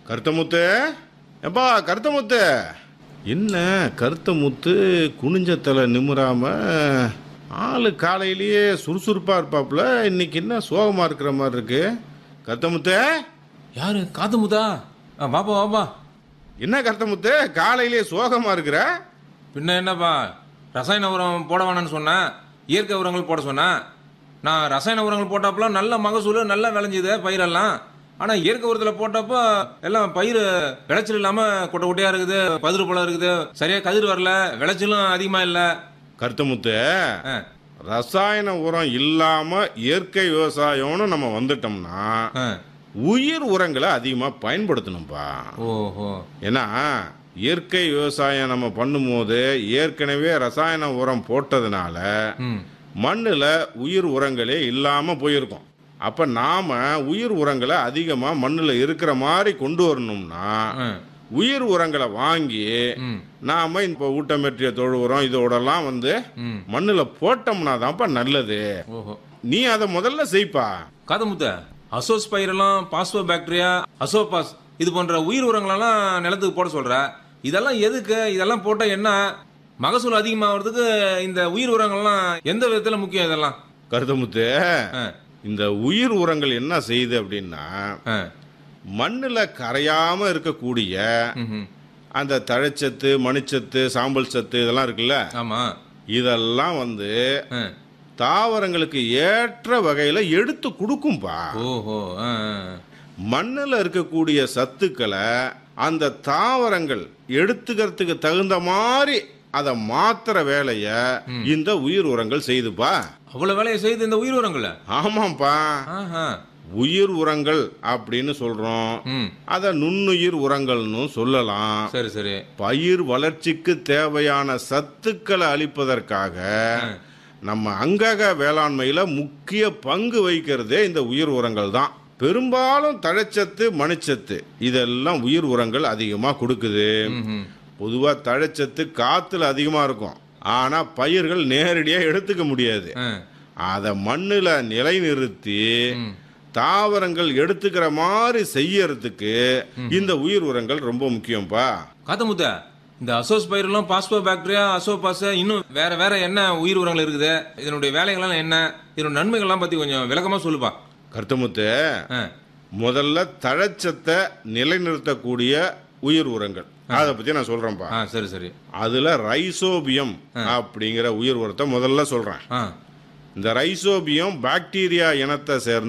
கருத்தமுத்து எப்பா கருத்தமுத்து என்ன கருத்தமுத்து குனிஞ்ச தலை நிமிராம ஆளு காலையிலேயே சுறுசுறுப்பா இருப்பாப்புல இன்னைக்கு என்ன சோகமா இருக்கிற மாதிரி இருக்கு கருத்தமுத்து யாரு காத்து முத்தா ஆ, வாப்பா வாப்பா என்ன கருத்தமுத்து காலையிலேயே சோகமா இருக்கிற பின்ன என்னப்பா ரசாயன உரம் போட வேணாம்னு சொன்னேன் இயற்கை உரங்கள் போட சொன்னேன் நான் ரசாயன உரங்கள் போட்டப்பல நல்ல மகசூல் நல்லா விளைஞ்சுது பயிரெல்லாம் ஆனால் இயற்கை உரத்தில் போட்டப்போ எல்லாம் பயிர் விளைச்சல் இல்லாமல் கொட்டை கொட்டையாக இருக்குது பதிரு பழம் இருக்குது சரியாக கதிர் வரல விளைச்சலும் அதிகமாக இல்லை கருத்தமுத்து ஆ ரசாயன உரம் இல்லாம இயற்கை விவசாயம்னு நம்ம வந்துட்டோம்னா ஆ உயிர் உரங்களை அதிகமா பயன்படுத்தணும்பா ஓஹோ ஏன்னா இயற்கை விவசாயம் நம்ம பண்ணும்போது ஏற்கனவே ரசாயன உரம் போட்டதுனால ம் மண்ணில் உயிர் உரங்களே இல்லாமல் போயிருக்கும் அப்போ நாம் உயிர் உரங்களை அதிகமாக மண்ணில் இருக்கிற மாதிரி கொண்டு வரணும்னா ஆ உயிர் உரங்களை வாங்கி ம் நாம் இப்போ ஊட்டமேற்றிய தொழு உரம் இதோடலாம் வந்து ம் மண்ணில் போட்டோம்னா தான்ப்பா நல்லது ஓஹோ நீ அதை முதல்ல செய்ப்பா காதமுத்த அசோஸ் பயிரெல்லாம் பாஸ்போ பாக்டீரியா அசோபாஸ் இது போன்ற உயிர் உரங்களெல்லாம் நிலத்துக்கு போட சொல்ற இதெல்லாம் எதுக்கு இதெல்லாம் போட்டால் என்ன மகசூல் அதிகமாகிறதுக்கு இந்த உயிர் உரங்கள்லாம் எந்த விதத்தில் முக்கியம் இதெல்லாம் கருதமுத்து ஆ, இந்த உயிர் உரங்கள் என்ன செய்யுது அப்படின்னா ஆ, மண்ணில் கரையாமல் இருக்கக்கூடிய ம்ஹும். அந்த தழைச்சத்து மணிச்சத்து சாம்பல் சத்து இதெல்லாம் இருக்குல்ல ஆமா இதெல்லாம் வந்து ஆ, தாவரங்களுக்கு ஏற்ற வகையில் எடுத்து கொடுக்கும்பா ஓஹோ ஆ, ஆ. மண்ணில் இருக்கக்கூடிய சத்துக்களை அந்த தாவரங்கள் எடுத்துக்கிறதுக்கு தகுந்த மாதிரி அதை மாத்துற வேலைய இந்த உயிர் உரங்கள் செய்துப்பா அவ்வளவு வேலையை செய்து இந்த உயிர் உரங்கள்ல ஆமாப்பா ஆஹா உயிர் உரங்கள் அப்படின்னு சொல்றோம் ம் அதை நுண்ணுயிர் உரங்கள்னு சொல்லலாம் சரி சரி பயிர் வளர்ச்சிக்கு தேவையான சத்துக்களை அளிப்பதற்காக நம்ம அங்கக வேளாண்மையில முக்கிய பங்கு வகிக்கிறதே இந்த உயிர் உரங்கள் தான் பெரும்பாலும் தழைச்சத்து மணிச்சத்து இதெல்லாம் உயிர் உரங்கள் அதிகமா கொடுக்குது ம்ஹும். பொதுவா தழைச்சத்து காத்துல அதிகமா இருக்கும் ஆனா பயிர்கள் நேரடியா எடுத்துக்க முடியாது ஆ, அதை மண்ணுல நிலைநிறுத்தி ம். தாவரங்கள் எடுத்துக்கிற மாதிரி செய்யறதுக்கு இந்த உயிர் உரங்கள் ரொம்ப முக்கியம்ப்பா காத்தமுத்த இந்த அசோஸ் பயிரெல்லாம் பாஸ்போ பாக்டீரியா அசோபாஸ் இன்னும் வேற வேற என்ன உயிர் உரங்கள் இருக்குது இதனுடைய வேலைகள்லாம் என்ன இதனுடைய நன்மைகள்லாம் பத்தி கொஞ்சம் விளக்கமா சொல்லுப்பா கருத்தமுத்து ஆ, முதல்ல தழைச்சத்தை நிலைநிறுத்தக்கூடிய உயிர் உரங்கள் அதை பத்தி நான் சொல்றேன்ப்பா ஆ சரி சரி அதுல ரைசோபியம் அப்படிங்கிற உயிர் உரத்தை முதல்ல சொல்றேன் ஆ இந்த ரைசோபியம் பாக்டீரியா இனத்தை சேர்ந்த